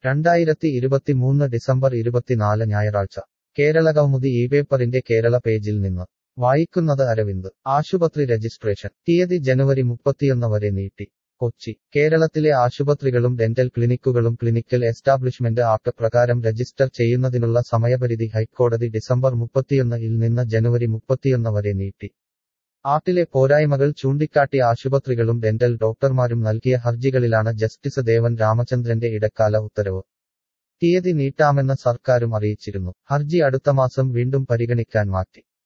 രണ്ടായിരത്തി ഇരുപത്തിമൂന്ന് ഡിസംബർ ഇരുപത്തിനാല് ഞായറാഴ്ച കേരള കൗമുദി ഈ പേപ്പറിന്റെ കേരള പേജിൽ നിന്ന് വായിക്കുന്നത് അരവിന്ദ് ആശുപത്രി രജിസ്ട്രേഷൻ തീയതി ജനുവരി മുപ്പത്തിയൊന്ന് വരെ നീട്ടി കൊച്ചി കേരളത്തിലെ ആശുപത്രികളും ഡെന്റൽ ക്ലിനിക്കുകളും ക്ലിനിക്കൽ എസ്റ്റാബ്ലിഷ്മെന്റ് ആക്ട് പ്രകാരം രജിസ്റ്റർ ചെയ്യുന്നതിനുള്ള സമയപരിധി ഹൈക്കോടതി ഡിസംബർ മുപ്പത്തിയൊന്ന് ഇൽ നിന്ന് ജനുവരി മുപ്പത്തിയൊന്ന് വരെ നീട്ടി ആട്ടിലെ പോരായ്മകൾ ചൂണ്ടിക്കാട്ടി ആശുപത്രികളും ഡെന്റൽ ഡോക്ടർമാരും നൽകിയ ഹർജികളിലാണ് ജസ്റ്റിസ് ദേവൻ രാമചന്ദ്രന്റെ ഇടക്കാല ഉത്തരവ് തീയതി നീട്ടാമെന്ന് സർക്കാരും അറിയിച്ചിരുന്നു ഹർജി അടുത്ത മാസം വീണ്ടും പരിഗണിക്കാൻ മാറ്റി